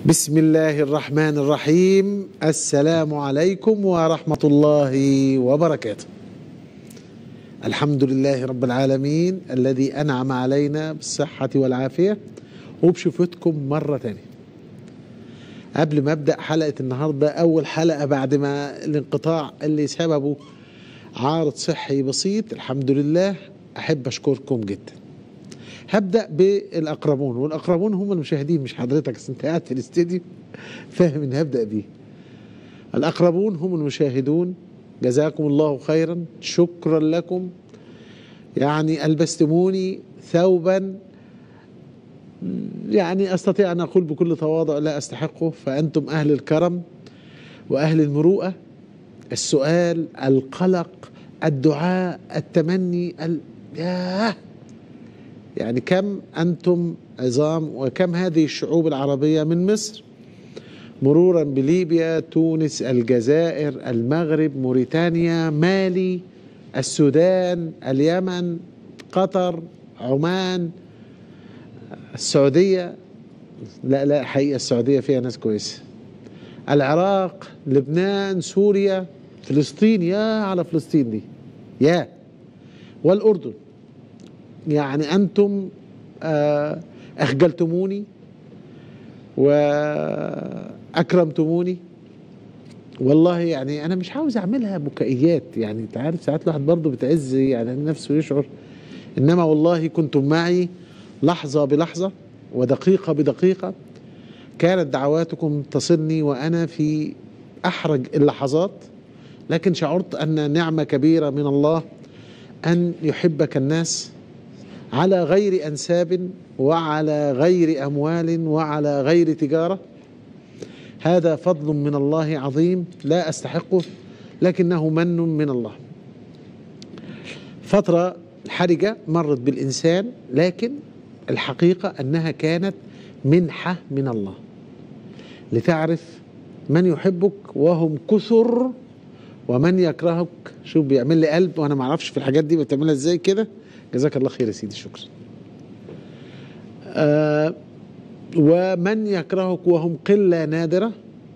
بسم الله الرحمن الرحيم السلام عليكم ورحمة الله وبركاته الحمد لله رب العالمين الذي أنعم علينا بالصحة والعافية وبشوفتكم مرة تانية قبل ما أبدأ حلقة النهاردة أول حلقة بعد ما الانقطاع اللي سببه عارض صحي بسيط الحمد لله أحب أشكركم جدا هبدأ بالأقربون والأقربون هم المشاهدين مش حضرتك أصل أنت قاعد في الاستديو فاهم إن هبدأ بيه الأقربون هم المشاهدون جزاكم الله خيرا شكرا لكم يعني ألبستموني ثوبا يعني أستطيع أن أقول بكل تواضع لا أستحقه فأنتم أهل الكرم وأهل المروءة السؤال القلق الدعاء التمني ال... ياه يعني كم أنتم عظام وكم هذه الشعوب العربية من مصر مرورا بليبيا تونس الجزائر المغرب موريتانيا مالي السودان اليمن قطر عمان السعودية لا لا حقيقة السعودية فيها ناس كويسة العراق لبنان سوريا فلسطين يا على فلسطين دي يا والأردن يعني أنتم أخجلتموني وأكرمتموني والله يعني أنا مش عاوز أعملها بكائيات يعني أنت عارف ساعات الواحد برضه بتعز يعني نفسه يشعر إنما والله كنتم معي لحظة بلحظة ودقيقة بدقيقة كانت دعواتكم تصلني وأنا في أحرج اللحظات لكن شعرت أن نعمة كبيرة من الله أن يحبك الناس على غير أنساب وعلى غير أموال وعلى غير تجارة هذا فضل من الله عظيم لا أستحقه لكنه من من الله فترة حرجة مرت بالإنسان لكن الحقيقة أنها كانت منحة من الله لتعرف من يحبك وهم كثر ومن يكرهك شوف بيعمل لي قلب وانا ما اعرفش في الحاجات دي بتعملها ازاي كده جزاك الله خير يا سيدي شكرا آه ومن يكرهك وهم قلة نادرة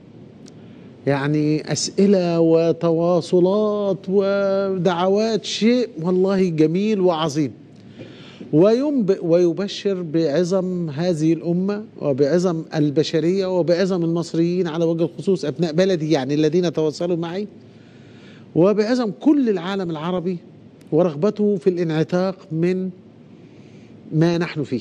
يعني أسئلة وتواصلات ودعوات شيء والله جميل وعظيم وينبئ ويبشر بعظم هذه الأمة وبعظم البشرية وبعظم المصريين على وجه الخصوص أبناء بلدي يعني الذين تواصلوا معي وبعظم كل العالم العربي ورغبته في الانعتاق من ما نحن فيه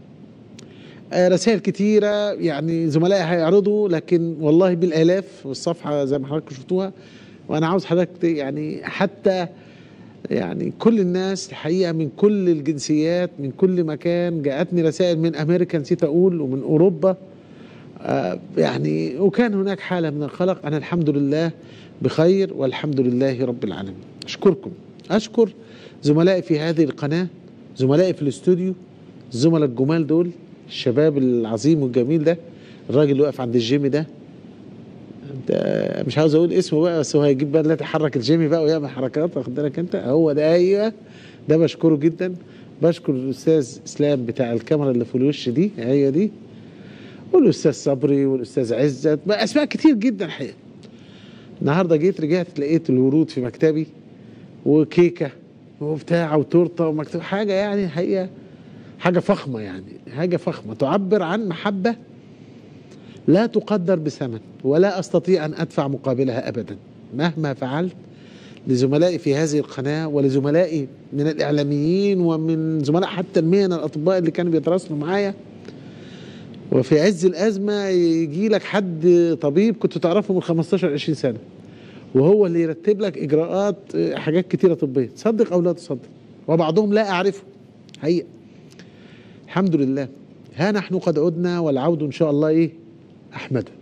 رسائل كتيرة يعني زملائي هيعرضوا لكن والله بالآلاف والصفحة زي ما حضراتكم شفتوها وأنا عاوز حضرتك يعني حتى يعني كل الناس الحقيقة من كل الجنسيات من كل مكان جاءتني رسائل من أمريكا نسيت أقول ومن أوروبا آه يعني وكان هناك حالة من القلق أنا الحمد لله بخير والحمد لله رب العالمين أشكركم أشكر زملائي في هذه القناة زملائي في الاستوديو الزملاء الجمال دول الشباب العظيم والجميل ده الراجل اللي واقف عند الجيم ده انت مش عاوز اقول اسمه بقى بس هو هيجيب بقى لا تحرك الجيم بقى ويعمل حركات واخد بالك انت هو ده ايوه ده بشكره جدا بشكر الاستاذ اسلام بتاع الكاميرا اللي في الوش دي هي دي والاستاذ صبري والاستاذ عزت بقى اسماء كتير جدا الحقيقه النهارده جيت رجعت لقيت الورود في مكتبي وكيكه وبتاع وتورته ومكتوب حاجه يعني حقيقه حاجه فخمه يعني حاجه فخمه تعبر عن محبه لا تقدر بثمن ولا استطيع ان ادفع مقابلها ابدا مهما فعلت لزملائي في هذه القناه ولزملائي من الاعلاميين ومن زملاء حتى المهن الاطباء اللي كانوا بيتراسلوا معايا وفي عز الازمه يجي لك حد طبيب كنت تعرفه من 15 20 سنه وهو اللي يرتب لك اجراءات حاجات كتيره طبيه تصدق او لا تصدق وبعضهم لا اعرفه حقيقه الحمد لله ها نحن قد عدنا والعود ان شاء الله ايه احمده